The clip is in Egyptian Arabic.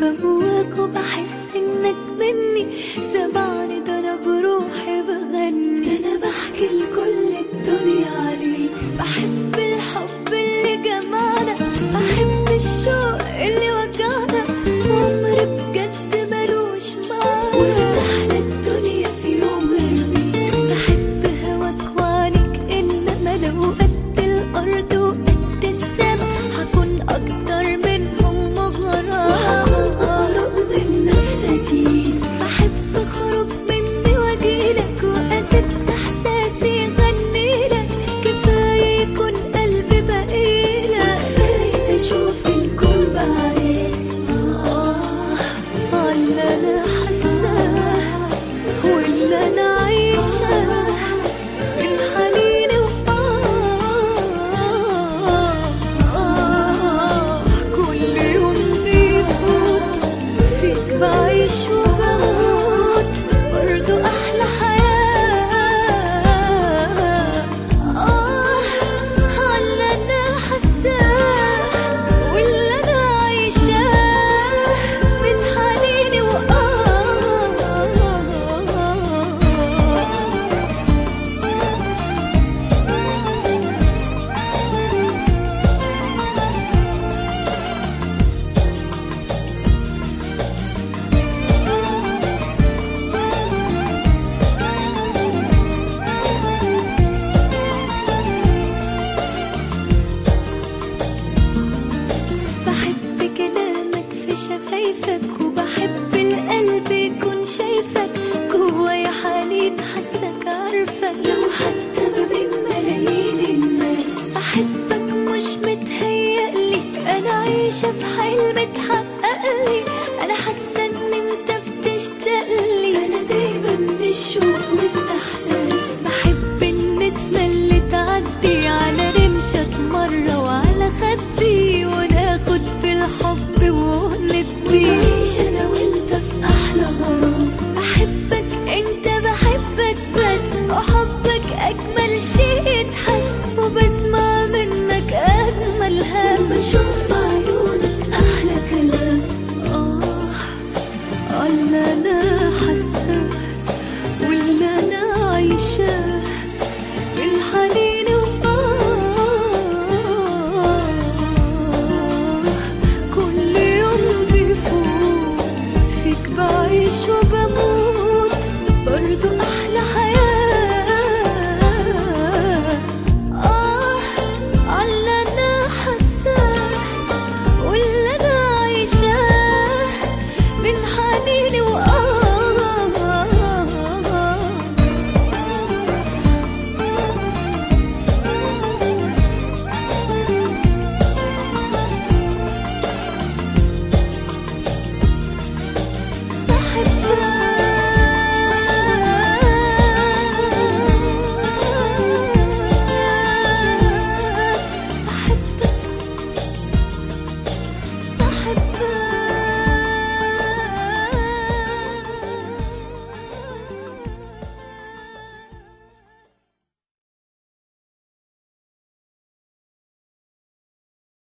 بهواك وبحس انك مني سمعني ده انا بروحي بغني انا بحكي لكل الدنيا عليك بحب الحب اللي جمعنا بحب الشوق اللي وجعنا عمري بجد ملوش معنى وتحلى الدنيا في يوم غيرك بحب هواك وعنك انما لو قد الارض وقد السما هكون اكتر منهم مغرم وهكون اقرب من نفسك بحب اخرج مني واجيلك واسيب احساسي يغنيلك كفايه يكون قلبي بقيلك كفايه اشوف الكون بعينك آه آه اللي انا حاساه واللي انا عايشاه من حنيني وآه كل يوم بيفوت فيك بعيش وبموت برضو أحلى حياة آه اللي أنا حاساه واللي أنا عايشاه من حنيني وآه بحب كلامك في شفايفك وبحب القلب يكون شايفك جوايا حنين حاسك عارفك لو حتى ما بين ملايين الناس بحبك مش متهيألي انا عايشة في حلم اتحققلي انا حاسة ان انت بتشتاقلي انا دايما من الشوق والاحساس بحب النسمة اللي تعدي على رمشك مرة وعلى خدي وناخد في الحب وندي نعيش انا وانت في احلى غرام بحبك انت بحبك بس وحبك اجمل شيء يتحس وبسمع منك اجمل هم بشوف عيونك احلى كلام اه اللي انا حاساه واللي انا عايشاه من حنيني وآه كل يوم بيفوت فيك بعيش وبموت